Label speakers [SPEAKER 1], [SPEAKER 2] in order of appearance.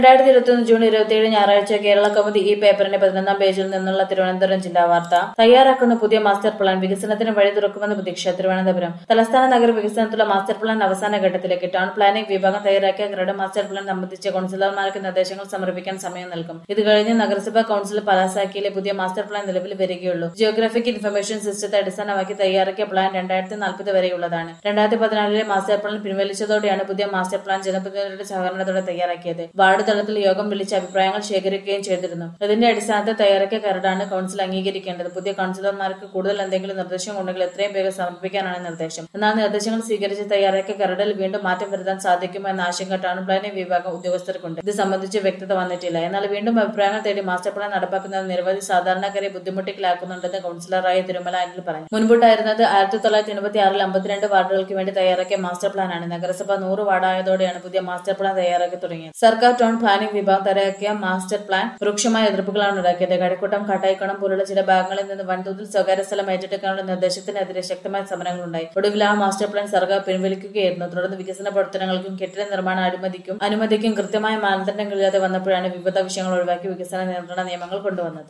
[SPEAKER 1] രണ്ടായിരത്തി ഇരുപത്തിയൊന്ന് ജൂൺ ഇരുപത്തിയേഴ് ഞായറാഴ്ച കേരള കൗമുദി ഈ പേപ്പറിന്റെ പതിനൊന്നാം പേജിൽ നിന്നുള്ള തിരുവനന്തപുരം ജില്ലാ വാർത്ത തയ്യാറാക്കുന്ന പുതിയ മാസ്റ്റർ പ്ലാൻ വികസനത്തിന് വഴി തുറക്കുമെന്ന് പ്രതീക്ഷ തിരുവനന്തപുരം തലസ്ഥാന നഗര വികസനത്തിലുള്ള മാസ്റ്റർ പ്ലാൻ അവസാന ഘട്ടത്തിലേക്ക് ടൗൺ പ്ലാനിംഗ് വിഭാഗം തയ്യാറാക്കിയ കരട് മാസ്റ്റർ പ്ലാൻ സംബന്ധിച്ച് കൌൺസിലർമാർക്ക് നിർദ്ദേശങ്ങൾ സമർപ്പിക്കാൻ സമയം നൽകും ഇത് കഴിഞ്ഞ് നഗരസഭാ കൌൺസിൽ പാലാസാക്കിയിലെ പുതിയ മാസ്റ്റർ പ്ലാൻ നിലവിൽ വരികയുള്ളൂ ജിയോഗ്രാഫിക് ഇൻഫർമേഷൻ സിസ്റ്റത്തെ അടിസ്ഥാനമാക്കി തയ്യാറാക്കിയ പ്ലാൻ രണ്ടായിരത്തി നാൽപ്പത് വരെയുള്ളതാണ് രണ്ടായിരത്തി പതിനാലിലെ മാസ്റ്റർ പ്ലാൻ പിൻവലിച്ചതോടെയാണ് പുതിയ മാസ്റ്റർ പ്ലാൻ ജനപ്രതിനിധികളുടെ സഹകരണത്തോടെ തയ്യാറാക്കിയത് വാർഡ് തലത്തിൽ യോഗം വിളിച്ച് അഭിപ്രായങ്ങൾ ശേഖരിക്കുകയും ചെയ്തിരുന്നു ഇതിന്റെ അടിസ്ഥാനത്തിൽ തയ്യാറാക്കിയ കരടാണ് കൌൺസിൽ അംഗീകരിക്കേണ്ടത് പുതിയ കൌൺസിലർമാർക്ക് കൂടുതൽ എന്തെങ്കിലും നിർദ്ദേശം ഉണ്ടെങ്കിൽ എത്രയും വേഗം സമർപ്പിക്കാനാണ് നിർദ്ദേശം എന്നാൽ നിർദ്ദേശങ്ങൾ സ്വീകരിച്ച് തയ്യാറാക്കിയ കരടിൽ വീണ്ടും മാറ്റം വരുത്താൻ സാധിക്കുമോ എന്ന ആശങ്ക ടൗൺ പ്ലാനിംഗ് വിഭാഗം ഉദ്യോഗസ്ഥർക്കുണ്ട് ഇത് സംബന്ധിച്ച് വ്യക്തത വന്നിട്ടില്ല എന്നാൽ വീണ്ടും അഭിപ്രായങ്ങൾ തേടി മാസ്റ്റർ പ്ലാൻ നടപ്പാക്കുന്നത് നിരവധി സാധാരണക്കാരെ ബുദ്ധിമുട്ടിലാക്കുന്നുണ്ടെന്ന് കൌൺസിലറായ തിരുമല അനിൽ പറഞ്ഞു മുൻപുണ്ടായിരുന്നത് ആയിരത്തി തൊള്ളായിരത്തി എൺപത്തി ആറിൽ അമ്പത്തിരണ്ട് വാർഡുകൾക്ക് വേണ്ടി തയ്യാറാക്കിയ മാസ്റ്റർ പ്ലാനാണ് നഗരസഭ നൂറ് വാർഡായതോടെയാണ് പുതിയ മാസ്റ്റർ പ്ലാൻ തയ്യാറാക്കി തുടങ്ങിയത് സർക്കാർ ടൗൺ പ്ലാനിംഗ് വിഭാഗം തയ്യാറാക്കിയ മാസ്റ്റർ പ്ലാൻ രൂക്ഷമായ എതിർപ്പുകളാണ് ഉണ്ടാക്കിയത് കഴക്കൂട്ടം കാട്ടായിക്കോണം പോലുള്ള ചില ഭാഗങ്ങളിൽ നിന്ന് വൻതോതിൽ സ്വകാര്യ സ്ഥലം ഏറ്റെടുക്കാനുള്ള നിർദ്ദേശത്തിനെതിരെ ശക്തമായ സമരങ്ങളുണ്ടായി ഒടുവിൽ ആ മാസ്റ്റർ പ്ലാൻ സർക്കാർ പിൻവലിക്കുകയായിരുന്നു തുടർന്ന് വികസന പ്രവർത്തനങ്ങൾക്കും കെട്ടിട നിർമ്മാണ അനുമതിക്കും അനുമതിക്കും കൃത്യമായ മാനദണ്ഡങ്ങളില്ലാതെ വന്നപ്പോഴാണ് വിവിധ വിഷയങ്ങൾ ഒഴിവാക്കി വികസന നിയന്ത്രണ നിയമങ്ങൾ കൊണ്ടുവന്നത്